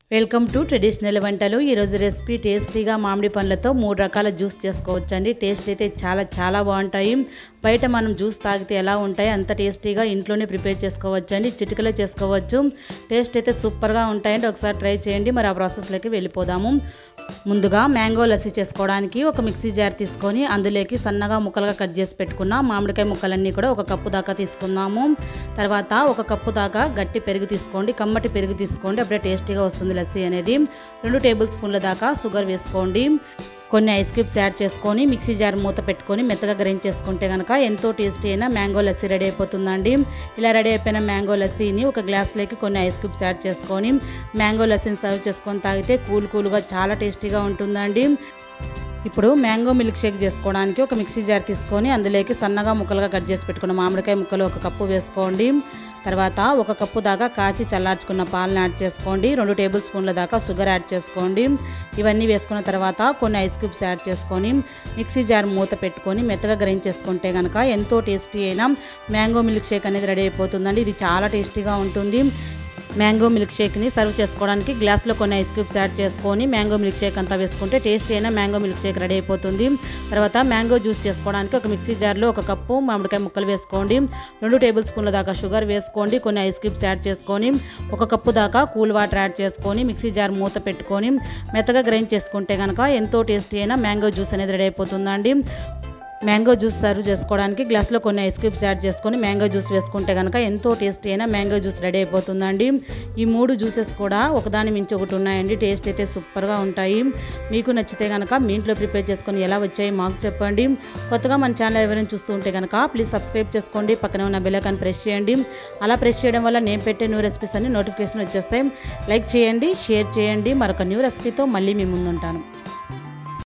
welcome to traditional వంటలు ఈరోజు recipe టేస్టీగా మామిడి పండ్లతో మూడు రకాల జ్యూస్ చేసుకోవచ్చండి టేస్ట్ అయితే చాలా చాలా బాగుంటాయి బయట మనం జ్యూస్ తాగితే ఎలా ఉంటాయి అంత టేస్టీగా ఇంట్లోనే ప్రిపేర్ చేసుకోవచ్చండి చిటికలో చేసుకోవచ్చు టేస్ట్ అయితే సూపర్గా ఉంటాయండి ఒకసారి ట్రై చేయండి మరి ఆ ప్రాసెస్లోకి వెళ్ళిపోదాము ముందుగా మ్యాంగో లస్సీ చేసుకోవడానికి ఒక మిక్సీ జార్ తీసుకొని అందులోకి సన్నగా ముక్కలుగా కట్ చేసి పెట్టుకున్న మామిడికాయ ముక్కలన్నీ కూడా ఒక కప్పు దాకా తీసుకుందాము తర్వాత ఒక కప్పు దాకా గట్టి పెరుగు తీసుకోండి కమ్మటి పెరుగు తీసుకోండి అప్పుడే టేస్టీగా వస్తుంది లస్సీ అనేది రెండు టేబుల్ స్పూన్ల దాకా షుగర్ వేసుకోండి కొన్ని ఐస్ క్యూబ్స్ యాడ్ చేసుకొని మిక్సీ జార్ మూత పెట్టుకొని మెత్తగా గ్రైండ్ చేసుకుంటే కనుక ఎంతో టేస్టీ అయిన మ్యాంగో లస్సీ రెడీ అయిపోతుందండి ఇలా రెడీ అయిపోయిన మ్యాంగో లస్సీని ఒక గ్లాస్లోకి కొన్ని ఐస్ క్యూబ్స్ యాడ్ చేసుకొని మ్యాంగో లస్సీని సర్వ్ చేసుకొని తాగితే కూల్ కూల్గా చాలా టేస్టీగా ఉంటుందండి ఇప్పుడు మ్యాంగో మిల్క్ షేక్ చేసుకోవడానికి ఒక మిక్సీ జార్ తీసుకొని అందులోకి సన్నగా ముక్కలుగా కట్ చేసి పెట్టుకున్న మామిడికాయ ముక్కలు ఒక కప్పు వేసుకోండి తర్వాత ఒక కప్పు దాకా కాచి చల్లార్చుకున్న పాలను యాడ్ చేసుకోండి రెండు టేబుల్ స్పూన్ల దాకా షుగర్ యాడ్ చేసుకోండి ఇవన్నీ వేసుకున్న తర్వాత కొన్ని ఐస్ క్యూబ్స్ యాడ్ చేసుకొని మిక్సీ జార్ మూత పెట్టుకొని మెత్తగా గ్రైండ్ చేసుకుంటే కనుక ఎంతో టేస్టీ అయిన మ్యాంగో మిల్క్ షేక్ అనేది రెడీ అయిపోతుందండి ఇది చాలా టేస్టీగా ఉంటుంది మ్యాంగో మిల్క్ షేక్ని సర్వ్ చేసుకోవడానికి గ్లాస్లో కొన్ని ఐస్ క్యూబ్స్ యాడ్ చేసుకొని మ్యాంగో మిల్క్ షేక్ అంతా వేసుకుంటే టేస్టీ అయిన మ్యాంగో మిల్క్ షేక్ రెడీ అయిపోతుంది తర్వాత మ్యాంగో జ్యూస్ చేసుకోవడానికి ఒక మిక్సీ జార్లో ఒక కప్పు మామిడికాయ ముక్కలు వేసుకోండి రెండు టేబుల్ స్పూన్ల దాకా షుగర్ వేసుకోండి కొన్ని ఐస్ క్యూబ్స్ యాడ్ చేసుకొని ఒక కప్పు దాకా కూల్ వాటర్ యాడ్ చేసుకొని మిక్సీ జార్ మూత పెట్టుకొని మెత్తగా గ్రైండ్ చేసుకుంటే కనుక ఎంతో టేస్టీ అయిన మ్యాంగో జ్యూస్ అనేది రెడీ అయిపోతుందండి మ్యాంగో జ్యూస్ సర్వ్ చేసుకోవడానికి గ్లాస్లో కొన్ని ఐస్ క్యూబ్స్ యాడ్ చేసుకొని మ్యాంగో జ్యూస్ వేసుకుంటే కనుక ఎంతో టేస్టీ అయిన మ్యాంగో జ్యూస్ రెడీ అయిపోతుందండి ఈ మూడు జ్యూసెస్ కూడా ఒకదాని మించి ఒకటి ఉన్నాయండి టేస్ట్ అయితే సూపర్గా ఉంటాయి మీకు నచ్చితే కనుక మీ ఇంట్లో ప్రిపేర్ చేసుకొని ఎలా వచ్చాయి మాకు చెప్పండి కొత్తగా మన ఛానల్ ఎవరైనా చూస్తూ ఉంటే కనుక ప్లీజ్ సబ్స్క్రైబ్ చేసుకోండి పక్కనే ఉన్న బెల్ ఐకాన్ ప్రెస్ చేయండి అలా ప్రెస్ చేయడం వల్ల నేను పెట్టే న్యూ రెసిపీస్ అన్ని నోటిఫికేషన్ వచ్చేస్తాయి లైక్ చేయండి షేర్ చేయండి మరొక న్యూ రెసిపీతో మళ్ళీ మీ ముందుంటాను